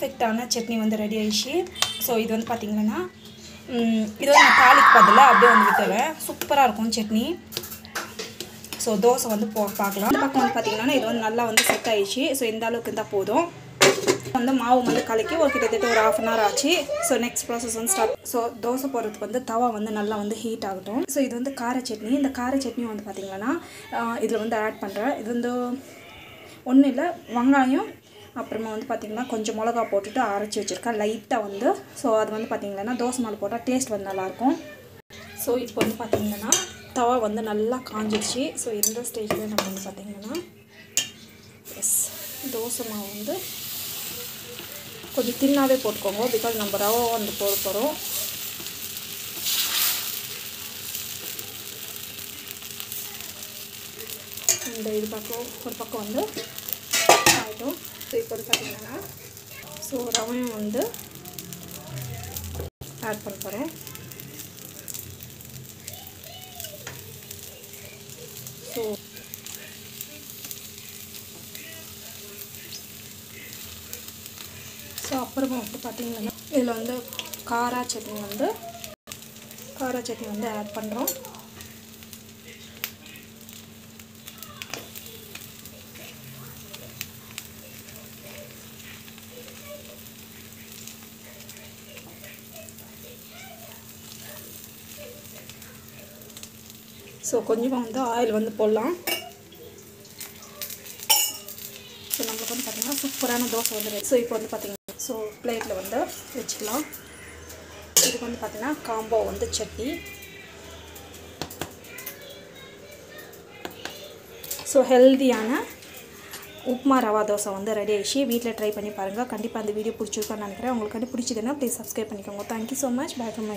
பர்ஃபெக்டான சட்னி வந்து ரெடி ஆயிடுச்சு ஸோ இது வந்து பார்த்திங்கன்னா ம், இது வந்து நான் தாளிக்கு பதிலாக அப்படியே வந்து விட்டுறேன் சூப்பராக இருக்கும் சட்னி ஸோ தோசை வந்து போ பார்க்கலாம் இந்த பக்கம் வந்து பார்த்திங்கன்னா இது வந்து நல்லா வந்து செட் ஆயிடுச்சு ஸோ இந்த அளவுக்கு இருந்தால் போதும் வந்து மாவு வந்து கலக்கி ஒரு கிட்டத்தட்ட ஒரு ஆஃப் அன் ஹவர் ஆச்சு ஸோ நெக்ஸ்ட் ப்ராசஸ் வந்து ஸ்டார்ட் ஸோ தோசை போடுறதுக்கு வந்து தவா வந்து நல்லா வந்து ஹீட் ஆகட்டும் ஸோ இது வந்து கார சட்னி இந்த கார சட்னி வந்து பார்த்திங்கன்னா இதில் வந்து ஆட் பண்ணுறேன் இது வந்து ஒன்றும் இல்லை வெங்காயம் அப்புறமா வந்து பார்த்திங்கன்னா கொஞ்சம் மிளகா போட்டுட்டு அரைச்சி வச்சுருக்கேன் லைட்டாக வந்து ஸோ அது வந்து பார்த்திங்கன்னா தோசை மேலே போட்டால் டேஸ்ட் வந்து நல்லாயிருக்கும் ஸோ இப்போ வந்து பார்த்திங்கன்னா தவா வந்து நல்லா காஞ்சிடுச்சு ஸோ இந்த ஸ்டேஜில் நம்ம வந்து பார்த்திங்கன்னா எஸ் தோசை மாவு வந்து கொஞ்சம் தின்னாவே போட்டுக்கோங்க பிகாஸ் நம்ம ரவை வந்து போட போகிறோம் இந்த இது பக்கம் ஒரு பக்கம் வந்து ஆகிடும் ஸோ இப்போ வந்து பார்த்தீங்கன்னா ஸோ ரவையும் வந்து ஆட் பண்ண போகிறேன் ஸோ ஸோ அப்புறமா வந்து பார்த்தீங்கன்னா இதில் வந்து காரா சட்னி வந்து காரா சட்னி வந்து ஆட் பண்ணுறோம் ஸோ கொஞ்சமாக வந்து ஆயில் வந்து போடலாம் ஸோ நம்மளுக்கு வந்து பார்த்திங்கன்னா சூப்பரான தோசை வந்து ஸோ இப்போ வந்து பார்த்திங்கன்னா ஸோ பிளேட்டில் வந்து வச்சுக்கலாம் இதுக்கு வந்து பார்த்திங்கன்னா காம்போ வந்து சட்னி ஸோ ஹெல்தியான உப்மா ரவா தோசை வந்து ரெடி ஆயிடுச்சு வீட்டில் ட்ரை பண்ணி பாருங்கள் கண்டிப்பாக அந்த வீடியோ பிடிச்சிருக்கோன்னு நினைக்கிறேன் உங்களுக்கு வந்து பிடிச்சதுன்னா ப்ளீஸ் சப்ஸ்கிரைப் பண்ணிக்கோங்க thank you so much bye from